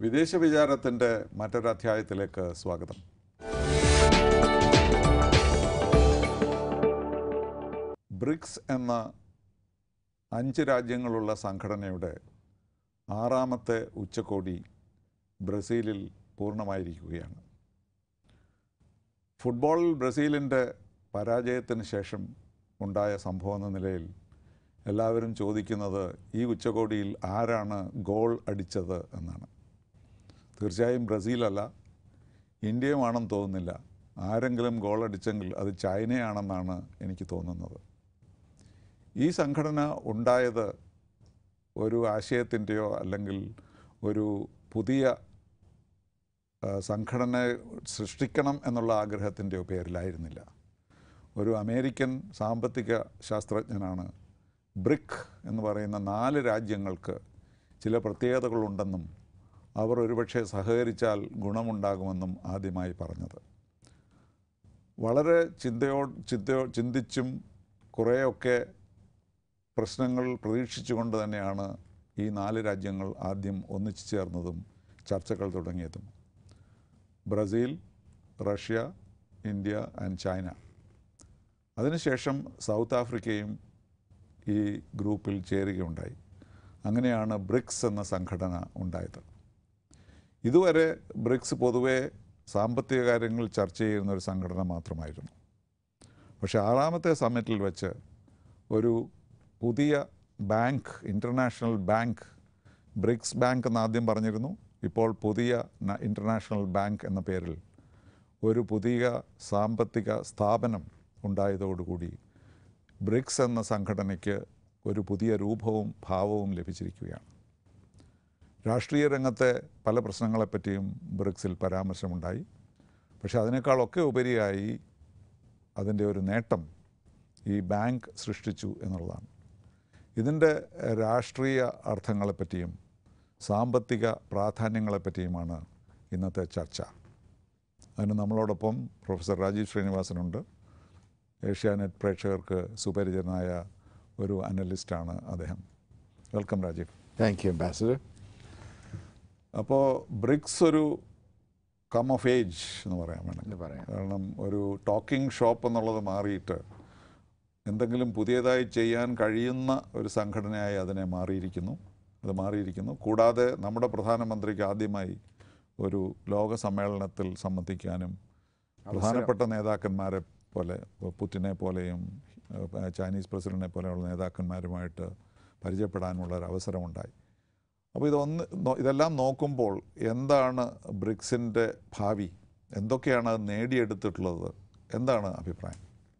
വിദേശ വിചാരത്തിൻ്റെ മറ്റൊരധ്യായത്തിലേക്ക് സ്വാഗതം ബ്രിക്സ് എന്ന അഞ്ച് രാജ്യങ്ങളുള്ള സംഘടനയുടെ ആറാമത്തെ ഉച്ചകോടി ബ്രസീലിൽ പൂർണ്ണമായിരിക്കുകയാണ് ഫുട്ബോളിൽ ബ്രസീലിൻ്റെ പരാജയത്തിന് ശേഷം ഉണ്ടായ സംഭവം എന്ന നിലയിൽ എല്ലാവരും ചോദിക്കുന്നത് ഈ ഉച്ചകോടിയിൽ ആരാണ് ഗോൾ അടിച്ചത് എന്നാണ് തീർച്ചയായും ബ്രസീലല്ല ഇന്ത്യയുമാണെന്ന് തോന്നുന്നില്ല ആരെങ്കിലും ഗോൾ അടിച്ചെങ്കിൽ അത് ചൈനയാണെന്നാണ് എനിക്ക് തോന്നുന്നത് ഈ സംഘടന ഉണ്ടായത് ഒരു ആശയത്തിൻ്റെയോ അല്ലെങ്കിൽ ഒരു പുതിയ ആ, സംഘടന സൃഷ്ടിക്കണം എന്നുള്ള ആഗ്രഹത്തിൻ്റെയോ പേരിലായിരുന്നില്ല ഒരു അമേരിക്കൻ സാമ്പത്തിക ശാസ്ത്രജ്ഞനാണ് ബ്രിക് എന്ന് പറയുന്ന നാല് രാജ്യങ്ങൾക്ക് ചില പ്രത്യേകതകളുണ്ടെന്നും അവർ ഒരുപക്ഷെ സഹകരിച്ചാൽ ഗുണമുണ്ടാകുമെന്നും ആദ്യമായി പറഞ്ഞത് വളരെ ചിന്തയോ ചിന്തയോ ചിന്തിച്ചും കുറേയൊക്കെ പ്രശ്നങ്ങൾ പ്രതീക്ഷിച്ചുകൊണ്ട് തന്നെയാണ് ഈ നാല് രാജ്യങ്ങൾ ആദ്യം ഒന്നിച്ചു ചേർന്നതും ചർച്ചകൾ തുടങ്ങിയതും Brazil Russia India and China അതിനുശേഷം സൗത്ത് ആഫ്രിക്കയും ഈ ഗ്രൂപ്പിൽ ചേരുകയുണ്ടായി അങ്ങനെയാണ് ബ്രിക്സ് എന്ന സംഘടന ഉണ്ടായത് ഇതുവരെ ബ്രിക്സ് പൊതുവെ സാമ്പത്തിക കാര്യങ്ങൾ ചർച്ച ചെയ്യുന്ന ഒരു സംഘടന മാത്രമായിരുന്നു പക്ഷേ ആറാമത്തെ സമ്മിറ്റിൽ വെച്ച് ഒരു പുതിയ bank international bank BRICS bank എന്ന് ആദ്യം പറഞ്ഞിരുന്നു ഇപ്പോൾ പുതിയ ന- ഇൻ്റർനാഷണൽ ബാങ്ക് എന്ന പേരിൽ ഒരു പുതിയ സാമ്പത്തിക സ്ഥാപനം ഉണ്ടായതോടുകൂടി ബ്രിക്സ് എന്ന സംഘടനയ്ക്ക് ഒരു പുതിയ രൂപവും ഭാവവും ലഭിച്ചിരിക്കുകയാണ് രാഷ്ട്രീയ രംഗത്തെ പല പ്രശ്നങ്ങളെപ്പറ്റിയും ബ്രിക്സിൽ പരാമർശമുണ്ടായി പക്ഷെ അതിനേക്കാളൊക്കെ ഉപരിയായി അതിൻ്റെ ഒരു നേട്ടം ഈ ബാങ്ക് സൃഷ്ടിച്ചു എന്നുള്ളതാണ് ഇതിൻ്റെ രാഷ്ട്രീയ അർത്ഥങ്ങളെപ്പറ്റിയും സാമ്പത്തിക പ്രാധാന്യങ്ങളെപ്പറ്റിയുമാണ് ഇന്നത്തെ ചർച്ച അതിന് നമ്മളോടൊപ്പം പ്രൊഫസർ രാജീവ് ശ്രീനിവാസനുണ്ട് ഏഷ്യാനെറ്റ് പ്രേക്ഷകർക്ക് സുപരിചിതനായ ഒരു അനലിസ്റ്റാണ് അദ്ദേഹം welcome Rajeev Thank you, Ambassador. അപ്പോൾ ബ്രിക്സ് ഒരു കം ഓഫ് ഏജ് എന്ന് പറയാൻ വേണം എന്ന് പറയാം കാരണം ഒരു ടോക്കിംഗ് ഷോപ്പ് എന്നുള്ളത് മാറിയിട്ട് എന്തെങ്കിലും പുതിയതായി ചെയ്യാൻ കഴിയുന്ന ഒരു സംഘടനയായി അതിനെ മാറിയിരിക്കുന്നു അത് മാറിയിരിക്കുന്നു കൂടാതെ നമ്മുടെ പ്രധാനമന്ത്രിക്ക് ആദ്യമായി ഒരു ലോക സമ്മേളനത്തിൽ സംബന്ധിക്കാനും പ്രധാനപ്പെട്ട നേതാക്കന്മാരെ പോലെ ഇപ്പോൾ പുടിനെ പോലെയും ഏഹ്, ചൈനീസ് പ്രസിഡന്റിനെ പോലെയുള്ള നേതാക്കന്മാരുമായിട്ട് പരിചയപ്പെടാനുള്ള ഒരു അവസരമുണ്ടായി അപ്പോൾ ഇതൊന്ന് നോ- ഇതെല്ലാം നോക്കുമ്പോൾ എന്താണ് ബ്രിക്സിൻ്റെ ഭാവി എന്തൊക്കെയാണ് അത് നേടിയെടുത്തിട്ടുള്ളത് എന്താണ് അഭിപ്രായം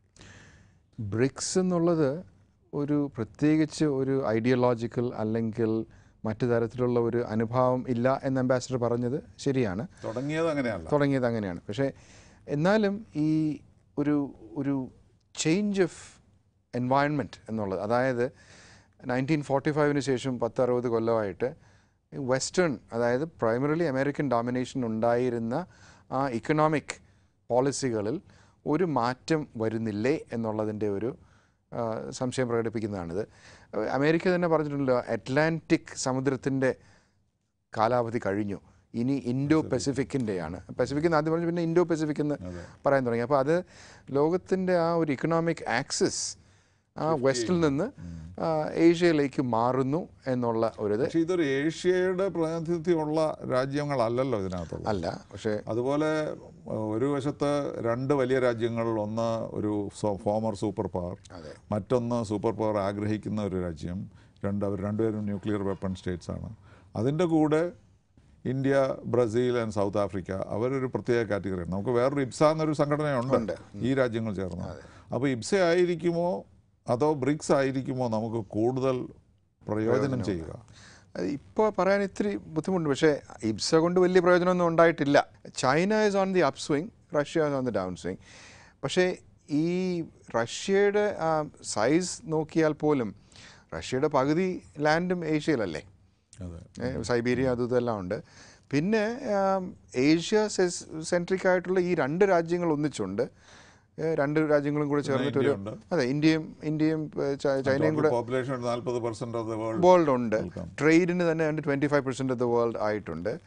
ബ്രിക്സ് എന്നുള്ളത് ഒരു പ്രത്യേകിച്ച് ഒരു ഐഡിയോളജിക്കൽ അല്ലെങ്കിൽ മറ്റു തരത്തിലുള്ള ഒരു അനുഭാവം ഇല്ല എന്ന് അംബാസിഡർ പറഞ്ഞത് ശരിയാണ് തുടങ്ങിയത് അങ്ങനെയല്ല തുടങ്ങിയത് അങ്ങനെയാണ് പക്ഷേ എന്നാലും ഈ ഒരു ഒരു ചേഞ്ച് ഓഫ് എൻവയൺമെൻറ്റ് എന്നുള്ളത് അതായത് നയൻറ്റീൻ ഫോർട്ടി ഫൈവിന് ശേഷം പത്ത് അറുപത് കൊല്ലമായിട്ട് വെസ്റ്റേൺ അതായത് പ്രൈമറിലി അമേരിക്കൻ ഡോമിനേഷൻ ഉണ്ടായിരുന്ന ആ ഇക്കണോമിക് പോളിസികളിൽ ഒരു മാറ്റം വരുന്നില്ലേ എന്നുള്ളതിൻ്റെ ഒരു ആ, സംശയം പ്രകടിപ്പിക്കുന്നതാണിത് അമേരിക്ക തന്നെ പറഞ്ഞിട്ടുണ്ടല്ലോ അറ്റ്ലാന്റിക് സമുദ്രത്തിൻ്റെ കാലാവധി കഴിഞ്ഞു ഇനി ഇൻഡോ പസഫിക്കിൻ്റെയാണ് പസഫിക് എന്ന് ആദ്യം പറഞ്ഞു പിന്നെ ഇൻഡോ പസഫിക് എന്ന് അതെ. പറയാൻ തുടങ്ങി അപ്പോൾ അത് ലോകത്തിൻ്റെ ആ ഒരു ഇക്കണോമിക് ആക്സിസ് ആ വെസ്റ്റിൽ നിന്ന് ആ, ഏഷ്യയിലേക്ക് മാറുന്നു എന്നുള്ള ഒരു ഇത് പക്ഷേ ഇതൊരു ഏഷ്യയുടെ പ്രാതിനിധ്യമുള്ള രാജ്യങ്ങളല്ലല്ലോ ഇതിനകത്തുള്ളത് അല്ല പക്ഷേ അതുപോലെ ഏഹ്, ഒരു വശത്ത് രണ്ട് വലിയ രാജ്യങ്ങൾ ഒന്ന് ഒരു ഫോമർ സൂപ്പർ പവർ അതെ മറ്റൊന്ന് സൂപ്പർ പവർ ആഗ്രഹിക്കുന്ന ഒരു രാജ്യം രണ്ട് അവർ രണ്ടുപേരും ന്യൂക്ലിയർ വെപ്പൺ സ്റ്റേറ്റ്സ് ആണ് അതിൻ്റെ കൂടെ India Brazil and South Africa അവരൊരു പ്രത്യേക കാറ്റഗറിയാണ് നമുക്ക് വേറൊരു ഇബ്സ എന്നൊരു സംഘടനയുണ്ട് ഉണ്ട്. ഈ രാജ്യങ്ങൾ ചേർന്ന് അപ്പോൾ ഇബ്സ ആയിരിക്കുമോ അതോ ബ്രിക്സ് ആയിരിക്കുമോ നമുക്ക് കൂടുതൽ പ്രയോജനം ചെയ്യുക ഇപ്പോൾ പറയാൻ ഇത്തിരി ബുദ്ധിമുട്ടുണ്ട് പക്ഷേ ഇബ്സ കൊണ്ട് വലിയ പ്രയോജനമൊന്നും ഉണ്ടായിട്ടില്ല China is on the upswing Russia is on the downswing പക്ഷേ ഈ റഷ്യയുടെ സൈസ് നോക്കിയാൽ പോലും റഷ്യയുടെ പകുതി ലാൻഡും ഏഷ്യയിലല്ലേ അതെ ഏ, സൈബീരിയ അതും ഇതെല്ലാം ഉണ്ട് പിന്നെ ആം, ഏഷ്യ സെൻട്രിക് ആയിട്ടുള്ള ഈ രണ്ട് രാജ്യങ്ങൾ ഒന്നിച്ചുണ്ട് ഏ, രണ്ട് രാജ്യങ്ങളും കൂടെ ചേർന്നിട്ടൊരു ഇന്ത്യയുണ്ട്. അതെ ഇന്ത്യയും ഇന്ത്യയും ഏ, ച- ചൈനയും കൂടെ പോപ്പുലേഷൻ നാൽപ്പത് percent of the world world ഉണ്ട് ട്രേഡിന് തന്നെ twenty five percent of the world ആയിട്ടുണ്ട്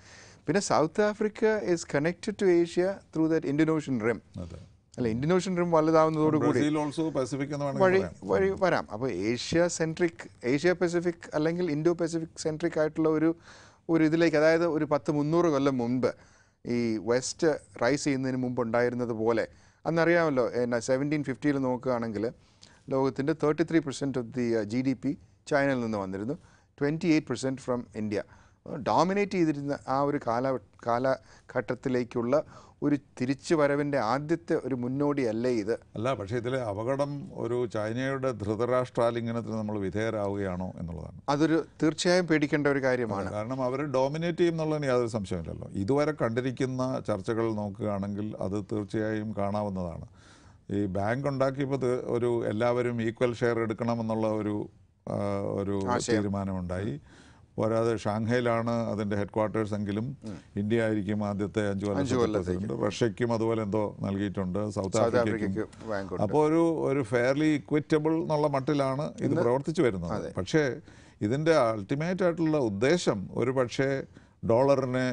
പിന്നെ South Africa is connected to Asia through that Indian Ocean rim അതെ അല്ല ഇന്ത്യൻ ഓഷ്യൻ റിം വലുതാവുന്നതോടുകൂടി ബ്രസീൽ ഓൾസോ പസഫിക് എന്ന് വഴി വേണമെങ്കിൽ പറയാം വഴി വരാം അപ്പോൾ ഏഷ്യ സെൻട്രിക് ഏഷ്യ പസഫിക് അല്ലെങ്കിൽ ഇൻഡോ പസഫിക് സെൻട്രിക് ആയിട്ടുള്ള ഒരു ഒരു ഇതിലേക്ക് അതായത് ഒരു പത്ത് മുന്നൂറ് കൊല്ലം മുമ്പ് ഈ വെസ്റ്റ് റൈസ് ചെയ്യുന്നതിന് മുമ്പ് ഉണ്ടായിരുന്നത് പോലെ അന്നറിയാമല്ലോ എന്നാ സെവൻറ്റീൻ ഫിഫ്റ്റിയിൽ നോക്കുകയാണെങ്കിൽ ലോകത്തിൻ്റെ thirty three percent of the G D P ചൈനയിൽ നിന്ന് വന്നിരുന്നു twenty eight percent from India dominate ചെയ്തിരുന്ന ആ ഒരു കാല കാലഘട്ടത്തിലേക്കുള്ള ഒരു തിരിച്ചു വരവിൻ്റെ ആദ്യത്തെ ഒരു മുന്നോടിയല്ലേ ഇത് അല്ല പക്ഷേ ഇതിലെ അപകടം ഒരു ചൈനയുടെ ധൃതരാഷ്ട്രാലിംഗനത്തിന് നമ്മൾ വിധേയരാവുകയാണോ എന്നുള്ളതാണ് അതൊരു തീർച്ചയായും പേടിക്കേണ്ട ഒരു കാര്യമാണ് കാരണം അവർ ഡോമിനേറ്റ് ചെയ്യും എന്നുള്ളതിന് യാതൊരു സംശയമില്ലല്ലോ ഇതുവരെ കണ്ടിരിക്കുന്ന ചർച്ചകൾ നോക്കുകയാണെങ്കിൽ അത് തീർച്ചയായും കാണാവുന്നതാണ് ഈ ബാങ്ക് ഉണ്ടാക്കിയപ്പോൾ ഇത് ഒരു എല്ലാവരും ഈക്വൽ ഷെയർ എടുക്കണമെന്നുള്ള ഒരു ആ, ഒരു തീരുമാനമുണ്ടായി പോരാതെ ഷാങ്ഹൈയിലാണ് അതിൻ്റെ ഹെഡ് ക്വാർട്ടേഴ്സ് എങ്കിലും ഇന്ത്യ ആയിരിക്കും ആദ്യത്തെ അഞ്ചു കൊല്ലത്തെ പ്രസിഡന്റ് റഷ്യയ്ക്കും അതുപോലെ എന്തോ നൽകിയിട്ടുണ്ട് സൗത്ത് സൗത്ത് ആഫ്രിക്കയ്ക്കും ആഫ്രിക്കയ്ക്ക് ബാങ്ക് ഉണ്ട് അപ്പോൾ ഒരു ഒരു ഫെയർലി ഇക്വിറ്റബിൾ എന്നുള്ള മട്ടിലാണ് ഇത് പ്രവർത്തിച്ചു വരുന്നത് പക്ഷേ ഇതിൻ്റെ അൾട്ടിമേറ്റ് ആയിട്ടുള്ള ഉദ്ദേശം ഒരു പക്ഷേ ഡോളറിനെ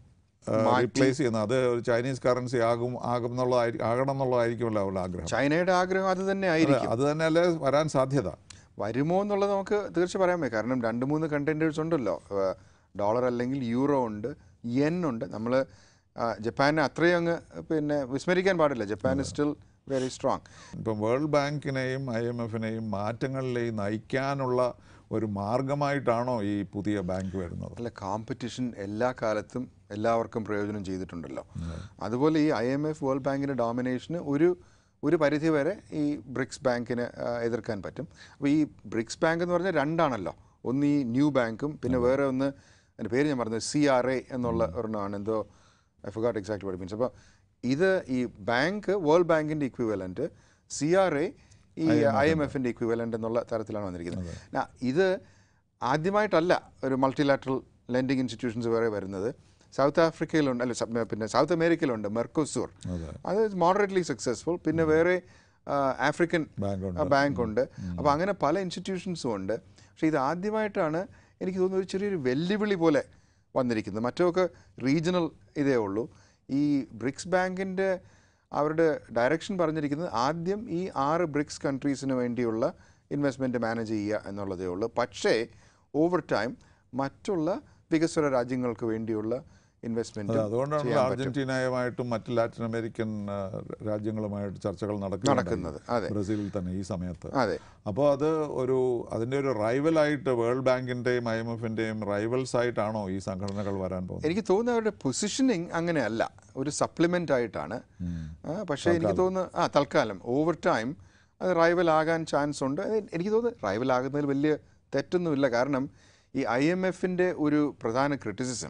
റീപ്ലേസ് ചെയ്യുന്നത് അത് ഒരു ചൈനീസ് കറൻസി ആകും ആകും എന്നുള്ളതായിരിക്കും ആകണം എന്നുള്ളതായിരിക്കുമല്ലോ അവരുടെ ആഗ്രഹം ചൈനയുടെ ആഗ്രഹം അത് തന്നെ ആയിരിക്കും അത് തന്നെയല്ലേ വരാൻ സാധ്യത വരുമോ എന്നുള്ളത് നമുക്ക് തീർച്ച പറയാൻ പറ്റും കാരണം രണ്ട് മൂന്ന് കണ്ടൻറ്റേഴ്സ് ഉണ്ടല്ലോ ഡോളർ അല്ലെങ്കിൽ യൂറോ ഉണ്ട് യെൻ ഉണ്ട് നമ്മൾ ജപ്പാനെ അത്രയും അങ്ങ് പിന്നെ വിസ്മരിക്കാൻ പാടില്ല Japan is still very strong ഇപ്പം വേൾഡ് ബാങ്കിനെയും ഐ എം എഫിനെയും മാറ്റങ്ങളിലേക്ക് നയിക്കാനുള്ള ഒരു മാർഗമായിട്ടാണോ ഈ പുതിയ ബാങ്ക് വരുന്നത് അല്ല കോമ്പറ്റീഷൻ എല്ലാ കാലത്തും എല്ലാവർക്കും പ്രയോജനം ചെയ്തിട്ടുണ്ടല്ലോ അതുപോലെ ഈ ഐ എം എഫ് വേൾഡ് ബാങ്കിൻ്റെ ഡോമിനേഷന് ഒരു ഒരു പരിധി വരെ ഈ ബ്രിക്സ് ബാങ്കിന് ആ, എതിർക്കാൻ പറ്റും അപ്പോൾ ഈ ബ്രിക്സ് ബാങ്ക് എന്ന് പറഞ്ഞാൽ രണ്ടാണല്ലോ ഒന്ന് ഈ ന്യൂ ബാങ്കും പിന്നെ വേറെ ഒന്ന് എൻ്റെ പേര് ഞാൻ പറഞ്ഞത് സി ആർ എ എന്നുള്ള ഒരെണ്ണമാണ് എന്തോ I forgot exact what means അപ്പോൾ ഇത് ഈ ബാങ്ക് വേൾഡ് ബാങ്കിൻ്റെ ഇക്വിവലൻറ്റ് സി ആർ എ ഈ ഐ എം എഫിൻ്റെ ഇക്വിവലൻ്റ് എന്നുള്ള തരത്തിലാണ് വന്നിരിക്കുന്നത് നാ, ഇത് ആദ്യമായിട്ടല്ല ഒരു മൾട്ടിലാറ്ററൽ ലെൻഡിങ് ഇൻസ്റ്റിറ്റ്യൂഷൻസ് വേറെ വരുന്നത് സൗത്ത് ആഫ്രിക്കയിലുണ്ട് അല്ല സ- പിന്നെ സൗത്ത് അമേരിക്കയിലുണ്ട് മെർക്കോസൂർ അതെ അത് മോഡറേറ്റ്ലി സക്സസ്ഫുൾ പിന്നെ വേറെ ആഫ്രിക്കൻ ബാങ്ക് ഉണ്ട് ബാങ്ക് ഉണ്ട് അപ്പോൾ അങ്ങനെ പല ഇൻസ്റ്റിറ്റ്യൂഷൻസും ഉണ്ട് പക്ഷേ ഇത് ആദ്യമായിട്ടാണ് എനിക്ക് തോന്നുന്നു ഒരു ചെറിയൊരു വെല്ലുവിളി പോലെ വന്നിരിക്കുന്നത് മറ്റൊക്കെ റീജിയണൽ ഇതേ ഉള്ളൂ ഈ ബ്രിക്സ് ബാങ്കിൻ്റെ അവരുടെ ഡയറക്ഷൻ പറഞ്ഞിരിക്കുന്നത് ആദ്യം ഈ ആറ് ബ്രിക്സ് കൺട്രീസിന് വേണ്ടിയുള്ള ഇൻവെസ്റ്റ്മെൻറ്റ് മാനേജ് ചെയ്യുക എന്നുള്ളതേ ഉള്ളൂ പക്ഷേ ഓവർ ടൈം മറ്റുള്ള വികസ്വര രാജ്യങ്ങൾക്ക് വേണ്ടിയുള്ള ഇൻവെസ്റ്റ്മെൻറ്റ് അതുകൊണ്ടാണ് അർജന്റീനയുമായിട്ടും മറ്റ് ലാറ്റിൻ അമേരിക്കൻ ആ, രാജ്യങ്ങളുമായിട്ട് ചർച്ചകൾ നടക്കുന്നത് നടക്കുന്നത് അതെ ബ്രസീലിൽ തന്നെ ഈ സമയത്ത് അതെ അപ്പോൾ അത് ഒരു അതിൻ്റെ ഒരു റൈവലായിട്ട് വേൾഡ് ബാങ്കിൻ്റെയും ഐ എം എഫിൻ്റെയും റൈവൽസ് ആയിട്ടാണോ ഈ സംഘടനകൾ വരാൻ പോകുന്നത് എനിക്ക് തോന്നുന്നു അവരുടെ പൊസിഷനിങ് അങ്ങനെയല്ല ഒരു സപ്ലിമെൻ്റ് ആയിട്ടാണ് ആ, പക്ഷേ എനിക്ക് തോന്നുന്നു ആ തൽക്കാലം ഓവർ ടൈം അത് റൈവൽ ആകാൻ ചാൻസ് ഉണ്ട് അത് എനിക്ക് തോന്നുന്നു റൈവൽ ആകുന്നതിൽ വലിയ തെറ്റൊന്നുമില്ല കാരണം ഈ ഐ എം എഫിൻ്റെ ഒരു പ്രധാന ക്രിറ്റിസിസം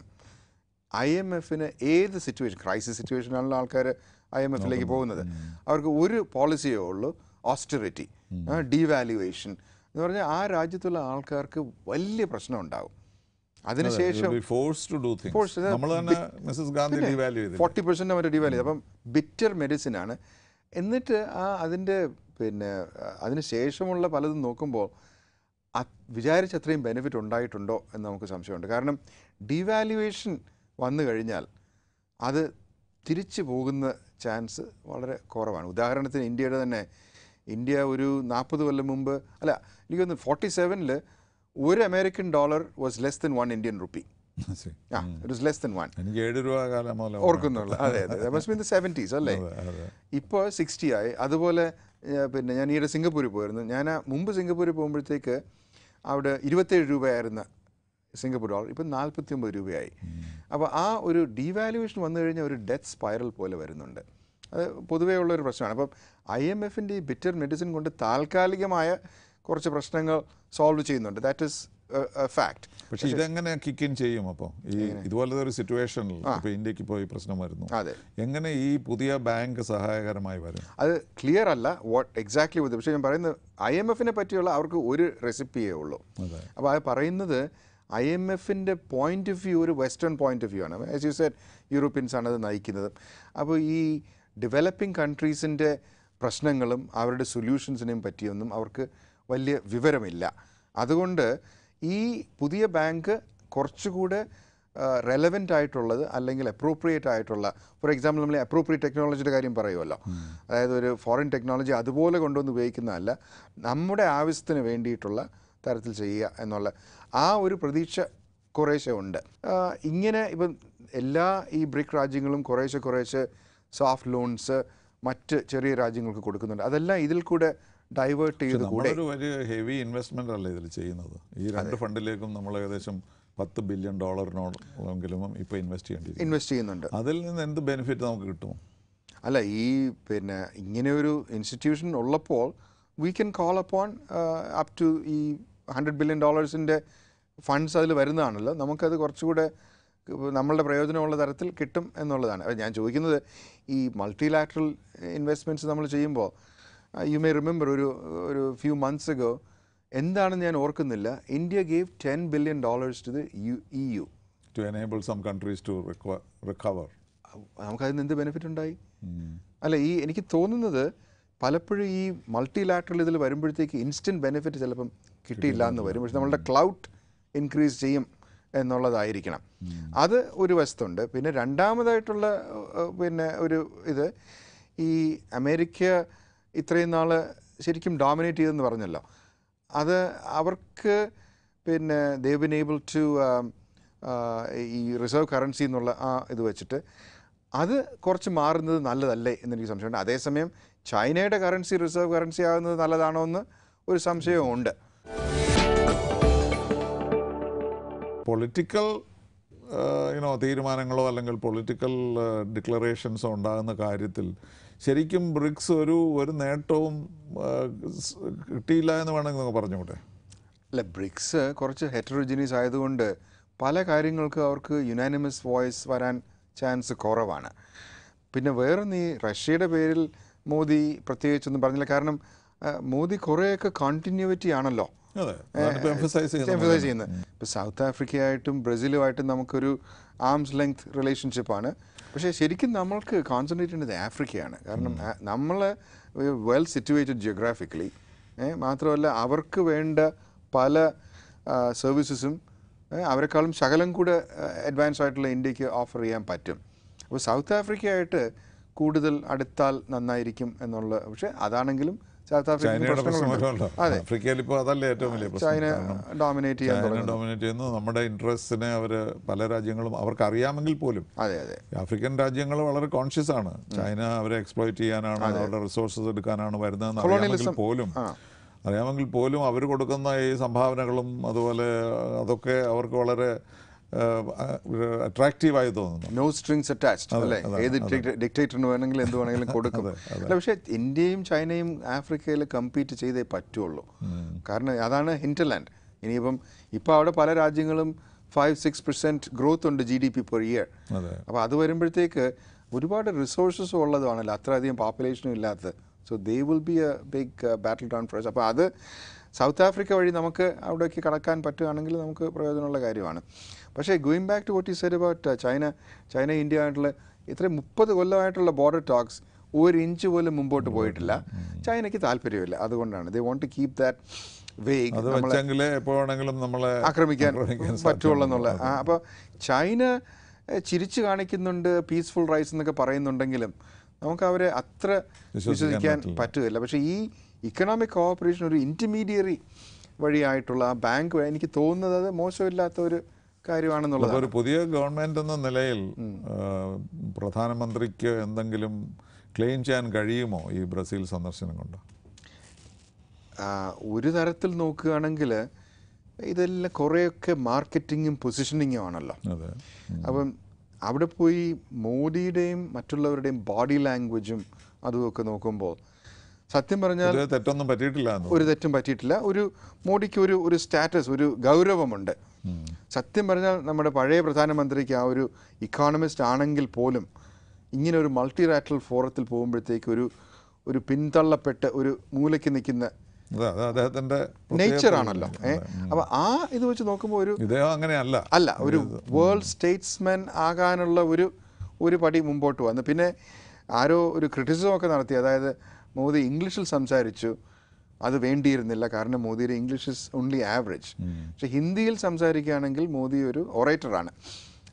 ഐ എം എഫിന് ഏത് സിറ്റുവേഷൻ ക്രൈസിസ് സിറ്റുവേഷനാണല്ലോ ആൾക്കാർ ഐ എം എഫിലേക്ക് പോകുന്നത് അവർക്ക് ഒരു പോളിസിയേ ഉള്ളൂ ഓസ്റ്ററിറ്റി ഡീവാലുവേഷൻ എന്ന് പറഞ്ഞാൽ ആ രാജ്യത്തുള്ള ആൾക്കാർക്ക് വലിയ പ്രശ്നം ഉണ്ടാവും അതിനുശേഷം force to do Forced, things അത് നമ്മൾ തന്നെ മിസ്സസ് ഗാന്ധി ഡിവാല്യൂ ചെയ്തു ഫോർട്ടി പെർസെൻറ്റ് അവർ ഡിവാൽ ചെയ്തു അപ്പം ബിറ്റർ മെഡിസിൻ ആണ് എന്നിട്ട് ആ അതിൻ്റെ പിന്നെ ആ, അതിന് ശേഷമുള്ള പലതും നോക്കുമ്പോൾ അത് വിചാരിച്ച അത്രയും ബെനിഫിറ്റ് ഉണ്ടായിട്ടുണ്ടോ എന്ന് നമുക്ക് സംശയമുണ്ട് കാരണം ഡിവാലുവേഷൻ വന്നു കഴിഞ്ഞാൽ അത് തിരിച്ചു പോകുന്ന ചാൻസ് വളരെ കുറവാണ് ഉദാഹരണത്തിന് ഇന്ത്യയുടെ തന്നെ ഇന്ത്യ ഒരു നാൽപ്പത് കൊല്ലം മുമ്പ് അല്ല എനിക്കൊന്ന് ഫോർട്ടി സെവനിൽ ഒരു American dollar was less than one Indian rupee ആ it was less than one എനിക്ക് ഏഴ് രൂപ കാലം മുതൽ ഓർക്കുന്നുള്ള അതെ അതെ മസ്റ്റ് മീൻ ദ സെവൻറ്റീസ് അല്ലേ അതെ ഇപ്പോൾ സിക്സ്റ്റി ആയി അതുപോലെ ഏ, പിന്നെ ഞാൻ ഈയിടെ സിംഗപ്പൂരിൽ പോയിരുന്നു ഞാൻ ആ മുമ്പ് സിംഗപ്പൂരിൽ പോകുമ്പോഴത്തേക്ക് അവിടെ ഇരുപത്തേഴ് രൂപയായിരുന്ന സിംഗപ്പൂർ ഡോളർ ഇപ്പം നാൽപ്പത്തി ഒമ്പത് രൂപയായി അപ്പോൾ ആ ഒരു ഡീവാലുവേഷൻ വന്നു കഴിഞ്ഞാൽ ഒരു ഡെത്ത് സ്പൈറൽ പോലെ വരുന്നുണ്ട് അത് പൊതുവേ ഉള്ളൊരു പ്രശ്നമാണ് അപ്പം ഐ എം എഫിൻ്റെ ഈ ബിറ്റർ മെഡിസിൻ കൊണ്ട് താൽക്കാലികമായ കുറച്ച് പ്രശ്നങ്ങൾ സോൾവ് ചെയ്യുന്നുണ്ട് ദാറ്റ് ഇസ് ഫാക്ട് പക്ഷെ ഇതെങ്ങനെ കിക്ക് ഇൻ ചെയ്യും അപ്പോൾ ഈ ഇതുപോലത്തെ ഒരു സിറ്റുവേഷനിൽ ഇപ്പോൾ ഇന്ത്യക്ക് ഇപ്പോൾ ഈ പ്രശ്നം വരുന്നു അതെ എങ്ങനെ ഈ പുതിയ ബാങ്ക് സഹായകരമായി വരും അത് ക്ലിയർ അല്ല വാട്ട് എക്സാക്ട്ലി വിത്ത് പക്ഷേ ഞാൻ പറയുന്നത് ഐ എം എഫിനെ പറ്റിയുള്ള അവർക്ക് ഒരു റെസിപ്പിയേ ഉള്ളൂ അതെ അപ്പോൾ അത് പറയുന്നത് ഐ എം എഫിൻ്റെ പോയിന്റ് ഓഫ് വ്യൂ ഒരു വെസ്റ്റേൺ പോയിന്റ് ഓഫ് വ്യൂ ആണ് ആസ് യു സെറ്റ് യൂറോപ്യൻസ് ആണ് അത് നയിക്കുന്നത് അപ്പോൾ ഈ ഡെവലപ്പിംഗ് കൺട്രീസിൻ്റെ പ്രശ്നങ്ങളും അവരുടെ സൊല്യൂഷൻസിനെയും പറ്റിയൊന്നും അവർക്ക് വലിയ വിവരമില്ല അതുകൊണ്ട് ഈ പുതിയ ബാങ്ക് കുറച്ചുകൂടെ റെലവെൻ്റ് ആയിട്ടുള്ളത് അല്ലെങ്കിൽ അപ്രോപ്രിയേറ്റ് ആയിട്ടുള്ള ഫോർ എക്സാമ്പിൾ നമ്മൾ അപ്രോപ്രിയേറ്റ് ടെക്നോളജിയുടെ കാര്യം പറയുമല്ലോ അതായത് ഒരു ഫോറിൻ ടെക്നോളജി അതുപോലെ കൊണ്ടുവന്ന് ഉപയോഗിക്കുന്നതല്ല നമ്മുടെ ആവശ്യത്തിന് വേണ്ടിയിട്ടുള്ള തരത്തിൽ ചെയ്യുക എന്നുള്ള ആ ഒരു പ്രതീക്ഷ കുറേശ്ശെ ഉണ്ട് ആ, ഇങ്ങനെ ഇപ്പം എല്ലാ ഈ ബ്രിക് രാജ്യങ്ങളും കുറേശ്ശെ കുറേശ്ശെ സോഫ്റ്റ് ലോൺസ് മറ്റ് ചെറിയ രാജ്യങ്ങൾക്ക് കൊടുക്കുന്നുണ്ട് അതെല്ലാം ഇതിൽ കൂടെ ഡൈവേർട്ട് ചെയ്ത് കൂടെ നമ്മളൊരു വലിയ ഹെവി ഇൻവെസ്റ്റ്മെന്റ് അല്ല ഇതിൽ ചെയ്യുന്നത് ഈ രണ്ട് ഫണ്ടിലേക്കും നമ്മൾ ഏകദേശം പത്ത് ബില്യൺ ഡോളറിനോടെങ്കിലും ഇപ്പോൾ ഇൻവെസ്റ്റ് ചെയ്യേണ്ടിയിരിക്കും ഇൻവെസ്റ്റ് ചെയ്യുന്നുണ്ട് അതിൽ നിന്ന് എന്ത് ബെനിഫിറ്റ് നമുക്ക് കിട്ടും അല്ല ഈ പിന്നെ ഇങ്ങനെ ഒരു ഇൻസ്റ്റിറ്റ്യൂഷൻ ഉള്ളപ്പോൾ we can call upon up to ഈ ഹൺഡ്രഡ് ബില്യൺ ഡോളേഴ്സിൻ്റെ ഫണ്ട്സ് അതിൽ വരുന്നതാണല്ലോ നമുക്കത് കുറച്ചുകൂടെ നമ്മളുടെ പ്രയോജനമുള്ള തരത്തിൽ കിട്ടും എന്നുള്ളതാണ് അത് ഞാൻ ചോദിക്കുന്നത് ഈ മൾട്ടിലാറ്ററൽ ഇൻവെസ്റ്റ്മെൻറ്റ്സ് നമ്മൾ ചെയ്യുമ്പോൾ യു മേ റിമെമ്പർ ഒരു ഒരു ഫ്യൂ മന്ത്സ് അഗോ എന്താണെന്ന് ഞാൻ ഓർക്കുന്നില്ല India gave ten billion dollars to the U E U to enable some countries to recover നമുക്കതിൽ നിന്ന് എന്ത് ബെനിഫിറ്റ് ഉണ്ടായി അല്ല ഈ എനിക്ക് തോന്നുന്നത് പലപ്പോഴും ഈ മൾട്ടിലാറ്ററൽ ഇതിൽ വരുമ്പോഴത്തേക്ക് ഇൻസ്റ്റൻറ്റ് ബെനിഫിറ്റ് ചിലപ്പം കിട്ടിയില്ല എന്ന് വരും പക്ഷെ നമ്മളുടെ ക്ലൗഡ് ഇൻക്രീസ് ചെയ്യും എന്നുള്ളതായിരിക്കണം അത് ഒരു വശത്തുണ്ട് പിന്നെ രണ്ടാമതായിട്ടുള്ള ഏഹ്, പിന്നെ ഒരു ഇത് ഈ അമേരിക്ക ഇത്രയും നാൾ ശരിക്കും ഡോമിനേറ്റ് ചെയ്തെന്ന് പറഞ്ഞല്ലോ അത് അവർക്ക് പിന്നെ ദേവ് ബിൻ ഏബിൾ ടു ഈ റിസർവ് കറൻസി എന്നുള്ള ആ ഇത് വെച്ചിട്ട് അത് കുറച്ച് മാറുന്നത് നല്ലതല്ലേ എന്നെനിക്ക് സംശയമുണ്ട് അതേസമയം ചൈനയുടെ കറൻസി റിസർവ് കറൻസി ആകുന്നത് നല്ലതാണോ എന്ന് ഒരു സംശയവും പൊളിറ്റിക്കൽ യുനോ തീരുമാനങ്ങളോ അല്ലെങ്കിൽ പൊളിറ്റിക്കൽ ഡിക്ലറേഷൻസോ ഉണ്ടാകുന്ന കാര്യത്തിൽ ശരിക്കും ബ്രിക്സ് ഒരു ഒരു നേട്ടവും ആ, സ് കിട്ടിയില്ല എന്ന് വേണമെങ്കിൽ നമുക്ക് പറഞ്ഞുകൂടെ അല്ല ബ്രിക്സ് കുറച്ച് ഹെറ്ററോജിനീസ് ആയതുകൊണ്ട് പല കാര്യങ്ങൾക്ക് അവർക്ക് യുനാനിമസ് വോയിസ് വരാൻ ചാൻസ് കുറവാണ് പിന്നെ വേറൊന്ന് ഈ റഷ്യയുടെ പേരിൽ മോദി പ്രത്യേകിച്ചൊന്നും പറഞ്ഞില്ല കാരണം ആ, മോദി കുറേയൊക്കെ കണ്ടിന്യൂവിറ്റി ആണല്ലോ അതെ അതാണ് എംഫസൈസ് ചെയ്യുന്നത് എംഫസൈസ് ചെയ്യുന്നത് ഇപ്പോൾ സൗത്ത് ആഫ്രിക്കയായിട്ടും ബ്രസീലുമായിട്ടും നമുക്കൊരു ആംസ് ലെങ്ത് റിലേഷൻഷിപ്പാണ് പക്ഷേ ശരിക്കും നമ്മൾക്ക് കോൺസെൻട്രേറ്റ് ചെയ്യേണ്ടത് ആഫ്രിക്കയാണ് കാരണം നമ്മൾ വെൽ സിറ്റുവേറ്റഡ് ജിയോഗ്രാഫിക്കലി മാത്രമല്ല അവർക്ക് വേണ്ട പല സർവീസസും അവരെക്കാളും ശകലം കൂടെ അഡ്വാൻസ് ആയിട്ടുള്ള ഇന്ത്യക്ക് ഓഫർ ചെയ്യാൻ പറ്റും അപ്പോൾ സൗത്ത് ആഫ്രിക്കയായിട്ട് കൂടുതൽ അടുത്താൽ നന്നായിരിക്കും എന്നുള്ള പക്ഷേ അതാണെങ്കിലും സൗത്ത് ആഫ്രിക്കൻ ചൈനയുടെ പ്രശ്നങ്ങളുണ്ട് പ്രശ്നമല്ലോ അതെ ആഫ്രിക്കയിൽ ഇപ്പോൾ അതല്ലേ ഏറ്റവും വലിയ പ്രശ്നം ചൈന കാരണം ഡോമിനേറ്റ് ചെയ്യാൻ ചൈന തുടങ്ങി ഡോമിനേറ്റ് ചെയ്യുന്നു നമ്മുടെ ഇൻട്രസ്റ്റിനെ അവർ പല രാജ്യങ്ങളും അവർക്ക് അറിയാമെങ്കിൽ പോലും അതെ അതെ ആഫ്രിക്കൻ രാജ്യങ്ങൾ വളരെ കോൺഷ്യസ് ആണ് ചൈന അവരെ എക്സ്പ്ലോയിറ്റ് ചെയ്യാനാണ് അവരുടെ റിസോഴ്സസ് എടുക്കാനാണ് വരുന്നതെന്ന് അറിയാമെങ്കിൽ പോലും ആ. അറിയാമെങ്കിൽ പോലും അവർ കൊടുക്കുന്ന ഈ സംഭാവനകളും അതുപോലെ അതൊക്കെ അവർക്ക് വളരെ അട്രാക്റ്റീവായി തോന്നുന്നു നോ സ്ട്രിങ്സ് അറ്റാച്ച്ഡ് അല്ലേ ഏത് ഡിക്റ്റേറ്ററിന് വേണമെങ്കിലും എന്ത് വേണമെങ്കിലും കൊടുക്കും അല്ല പക്ഷേ ഇന്ത്യയും ചൈനയും ആഫ്രിക്കയിൽ കമ്പീറ്റ് ചെയ്തേ പറ്റുള്ളൂ കാരണം അതാണ് ഹിൻറ്റർലാൻഡ് ഇനിയിപ്പം ഇപ്പോൾ അവിടെ പല രാജ്യങ്ങളും ഫൈവ് സിക്സ് പെർസെൻറ്റ് ഗ്രോത്ത് ഉണ്ട് G D P per year അതെ അപ്പോൾ അത് വരുമ്പോഴത്തേക്ക് ഒരുപാട് റിസോഴ്സസ് ഉള്ളതാണല്ലോ അത്ര അധികം പോപ്പുലേഷനും ഇല്ലാത്തത് so they will be a big battle ground for അപ്പോൾ അത് സൗത്ത് ആഫ്രിക്ക വഴി നമുക്ക് അവിടേക്ക് കടക്കാൻ പറ്റുകയാണെങ്കിൽ നമുക്ക് പ്രയോജനമുള്ള കാര്യമാണ് പക്ഷേ ഗോയിങ് ബാക്ക് ടു വോട്ട് ഈ said about China China India ആയിട്ടുള്ള ഇത്രയും മുപ്പത് കൊല്ലമായിട്ടുള്ള ബോർഡർ ടോക്സ് ഒരു ഇഞ്ച് പോലും മുമ്പോട്ട് പോയിട്ടില്ല ചൈനയ്ക്ക് താല്പര്യമില്ല അതുകൊണ്ടാണ് they want to keep that vague അത് വെച്ചെങ്കിലേ എപ്പോ വേണമെങ്കിലും നമ്മളെ ആക്രമിക്കാൻ ആക്രമിക്കാൻ പറ്റുള്ളൂ എന്നുള്ള അപ്പോൾ ചൈന എഹ്, ചിരിച്ചു കാണിക്കുന്നുണ്ട് പീസ്ഫുൾ റൈസ് എന്നൊക്കെ പറയുന്നുണ്ടെങ്കിലും നമുക്ക് അവരെ അത്ര വിശ്വസിക്കാൻ പറ്റുകയില്ല പക്ഷേ ഈ ഇക്കണോമിക് കോഓപ്പറേഷൻ ഒരു ഇൻറ്റർമീഡിയറി വഴിയായിട്ടുള്ള ആ ബാങ്ക് വഴി എനിക്ക് തോന്നുന്നത് അത് മോശമില്ലാത്ത ഒരു കാര്യമാണെന്നുള്ളത് അപ്പോൾ ഒരു പുതിയ ഗവൺമെന്റ് എന്ന നിലയിൽ ആ, പ്രധാനമന്ത്രിക്ക് എന്തെങ്കിലും ക്ലെയിം ചെയ്യാൻ കഴിയുമോ ഈ ബ്രസീൽ സന്ദർശനം കൊണ്ട് ആ, ഒരു തരത്തിൽ നോക്കുകയാണെങ്കിൽ ഇതെല്ലാം കുറേയൊക്കെ മാർക്കറ്റിങ്ങും പൊസിഷനിങ്ങും ആണല്ലോ അതെ അപ്പം അവിടെ പോയി മോദിയുടെയും മറ്റുള്ളവരുടെയും ബോഡി ലാംഗ്വേജും അതുമൊക്കെ നോക്കുമ്പോൾ സത്യം പറഞ്ഞാൽ ഇത് തെറ്റൊന്നും പറ്റിയിട്ടില്ല എന്ന് ഒരു തെറ്റും പറ്റിയിട്ടില്ല ഒരു മോഡിക്ക് ഒരു ഒരു സ്റ്റാറ്റസ് ഒരു ഗൗരവമുണ്ട് സത്യം പറഞ്ഞാൽ നമ്മുടെ പഴയ പ്രധാനമന്ത്രിക്ക് ആ ഒരു ഇക്കോണമിസ്റ്റ് ആണെങ്കിൽ പോലും ഇങ്ങനെ ഒരു മൾട്ടി ലാറ്ററൽ ഫോറത്തിൽ പോകുമ്പോഴത്തേക്ക് ഒരു ഒരു പിന്തള്ളപ്പെട്ട് ഒരു മൂലയ്ക്ക് നിൽക്കുന്ന അതെ അത് അദ്ദേഹത്തിന്റെ നേച്ചർ ആണല്ലോ ഏഹ് അപ്പോൾ ആ ഇത് വെച്ച് നോക്കുമ്പോൾ ഒരു ഇദ്ദേഹം അങ്ങനെയല്ല അല്ല ഒരു വേൾഡ് സ്റ്റേറ്റ്സ്മാൻ ആകാനുള്ള ഒരു ഒരു പടി മുമ്പോട്ട് വന്നു പിന്നെ ആരോ ഒരു ക്രിറ്റിസിസം ഒക്കെ നടത്തി അതായത് മോദി ഇംഗ്ലീഷിൽ സംസാരിച്ചു അത് വേണ്ടിയിരുന്നില്ല കാരണം മോദിയുടെ ഇംഗ്ലീഷ് ഇസ് ഓൺലി ആവറേജ് പക്ഷെ ഹിന്ദിയിൽ സംസാരിക്കുകയാണെങ്കിൽ മോദി ഒരു ഒറേറ്ററാണ്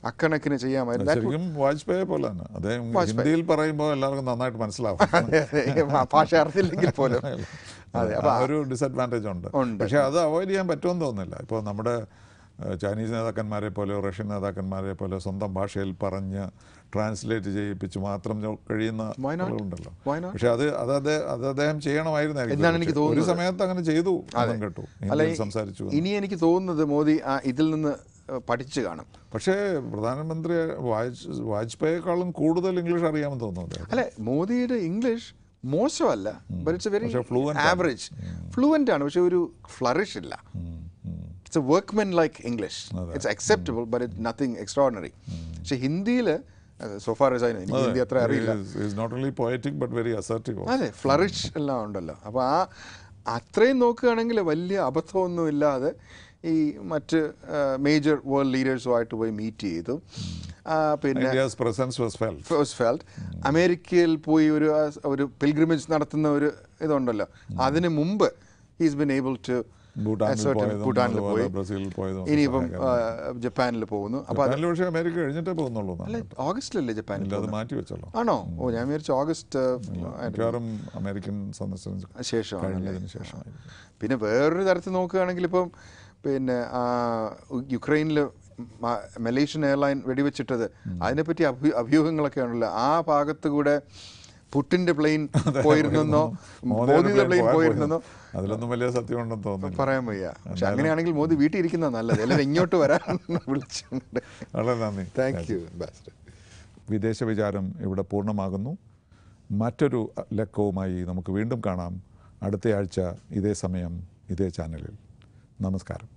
അക്കണക്കിന് ചെയ്യാമായിരുന്നു That ശരിക്കും വാജ്പേയി പോലെ തന്നെ അദ്ദേഹം ഹിന്ദിയിൽ പറയുമ്പോൾ എല്ലാവർക്കും നന്നായിട്ട് മനസ്സിലാവും അതെ, അതെ. ഭാഷ അറിഞ്ഞില്ലെങ്കിൽ പോലും അതെ ആ ഒരു ഡിസഡ്വാൻറ്റേജ് ഉണ്ട് ഉണ്ട്. പക്ഷേ അത് അവോയ്ഡ് ചെയ്യാൻ പറ്റുമെന്ന് തോന്നുന്നില്ല ഇപ്പോൾ നമ്മുടെ ഏഹ്, ചൈനീസ് നേതാക്കന്മാരെ പോലെയോ റഷ്യൻ നേതാക്കന്മാരെ പോലെയോ സ്വന്തം ഭാഷയിൽ പറഞ്ഞ് ട്രാൻസ്ലേറ്റ് ചെയ്യിപ്പിച്ച് മാത്രം ചോ- കഴിയുന്ന Why not? ആളുകളുണ്ടല്ലോ Why not? പക്ഷെ അത് അത് അദ്ദേഹം അത് അദ്ദേഹം ചെയ്യണമായിരുന്നായിരിക്കും എന്നാണ് എനിക്ക് പക്ഷേ ഒരു തോന്നുന്നത്. സമയത്ത് അങ്ങനെ ചെയ്തു എന്നും കേട്ടു അല്ല ഹിന്ദിയിൽ ഈ- സംസാരിച്ചു ഇനി എനിക്ക് തോന്നുന്നത് മോദി ആ ഇതിൽ നിന്ന് ഏഹ്, പഠിച്ചു കാണും പക്ഷേ പ്രധാനമന്ത്രി വാജ് വാജ്പേയിയേക്കാളും കൂടുതൽ ഇംഗ്ലീഷ് അറിയാമെന്ന് തോന്നുന്നു അദ്ദേഹം അല്ല മോദിയുടെ ഇംഗ്ലീഷ് മോശമല്ല ബട്ട് ഇറ്റ്സ് എ വെരി പക്ഷേ fluent ആണ്. ആവറേജ് ഫ്ലുവൻ്റ് ആണ് പക്ഷെ ഒരു ഫ്ലറിഷ് ഇല്ല it's a workmanlike English it's acceptable but it nothing extraordinary പക്ഷെ ഹിന്ദിയിൽ സോഫാർ എനിക്ക് ഹിന്ദി അത്ര അറിയില്ല not only poetic but very assertive അതെ ഫ്ലറിഷ് എല്ലാം ഉണ്ടല്ലോ അപ്പോൾ ആ അത്രയും നോക്കുകയാണെങ്കിൽ വലിയ അബദ്ധമൊന്നും ഇല്ലാതെ ഈ മറ്റ് മേജർ വേൾഡ് ലീഡേഴ്സുമായിട്ട് പോയി മീറ്റ് ചെയ്തു ആ, പിന്നെ India's presence was felt first felt അമേരിക്കയിൽ പോയി ഒരു ആ, ഒരു പിൽഗ്രിമേജ് നടത്തുന്ന ഒരു ഇതുണ്ടല്ലോ അതിന് മുമ്പ് ഹീസ് ബിൻ ഏബിൾ ടു ഭൂട്ടാനിൽ പോയതും ഭൂട്ടാനിൽ അതുപോലെ പോയി ബ്രസീലിൽ പോയതും ഇനിയിപ്പം ആ, ജപ്പാനിൽ പോകുന്നു അപ്പോൾ അത് ജപ്പാനിൽ പക്ഷേ അമേരിക്ക കഴിഞ്ഞിട്ടേ പോകുന്നുള്ളൂ എന്നാണ് കേട്ടത്. ഓഗസ്റ്റിലല്ലേ ജപ്പാനിൽ ഇല്ല അത് മാറ്റി വെച്ചല്ലോ ആണോ ഓ ഞാൻ വിചാരിച്ചു ഓഗസ്റ്റ് മിക്കവാറും അമേരിക്കൻ സന്ദർശനം ശേഷമാണ് കഴിഞ്ഞതിന് ശേഷമായിരിക്കും പിന്നെ വേറൊരു തരത്തിൽ നോക്കുകയാണെങ്കിൽ ഇപ്പം പിന്നെ ആ, ഉ- യുക്രൈനിൽ മ- മലേഷ്യൻ എയർലൈൻ വെടിവെച്ചിട്ടത് അതിനെപ്പറ്റി അഭ്യൂ അഭ്യൂഹങ്ങളൊക്കെ ഉണ്ടല്ലോ ആ ഭാഗത്ത് കൂടെ പുട്ടിന്റെ പ്ലെയിൻ പോയിരുന്നെന്നോ മോദിയുടെ മോദിയുടെ plane പ്ലെയിൻ പോയാൽ പോയിരുന്നെന്നോ പോയി. അതിലൊന്നും വലിയ സത്യമുണ്ടെന്ന് തോന്നുന്നില്ല പറയാൻ വയ്യ പക്ഷെ അങ്ങനെയാണെങ്കിൽ മോദി വീട്ടിൽ ഇരിക്കുന്ന നല്ലത് എല്ലാവരും ഇങ്ങോട്ട് വരാൻ വിളിച്ചിട്ടുണ്ട് വളരെ നന്ദി താങ്ക് യു ബാസ്റ്റർ വിദേശ വിചാരം ഇവിടെ പൂർണ്ണമാകുന്നു മറ്റൊരു ലക്കവുമായി നമുക്ക് വീണ്ടും കാണാം അടുത്തയാഴ്ച ഇതേ സമയം ഇതേ ചാനലിൽ നമസ്കാരം